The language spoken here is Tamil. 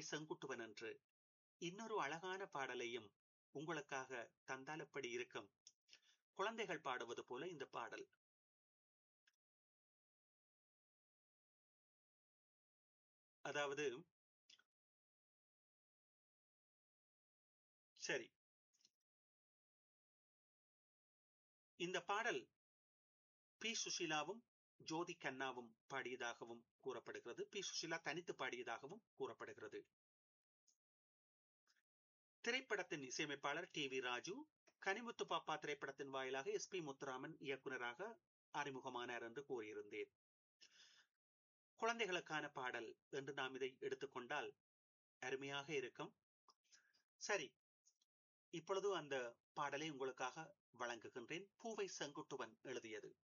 செங்குட்டுவன் என்று இன்னொரு அழகான பாடலையும் உங்களுக்காக தந்தால் எப்படி இருக்கும் குழந்தைகள் பாடுவது போல இந்த பாடல் அதாவது சரி இந்த பாடல் பி சுஷிலாவும் ஜோதி கண்ணாவும் பாடியதாகவும் கூறப்படுகிறது பி சுஷிலா தனித்து பாடியதாகவும் கூறப்படுகிறது திரைப்படத்தின் இசையமைப்பாளர் டி வி ராஜு கனிமுத்து பாப்பா திரைப்படத்தின் வாயிலாக எஸ் பி முத்துராமன் இயக்குநராக அறிமுகமானார் என்று கூறியிருந்தேன் குழந்தைகளுக்கான பாடல் என்று நாம் இதை எடுத்துக்கொண்டால் அருமையாக இருக்கும் சரி இப்பொழுது அந்த பாடலை உங்களுக்காக வழங்குகின்றேன் பூவை செங்குட்டுவன் எழுதியது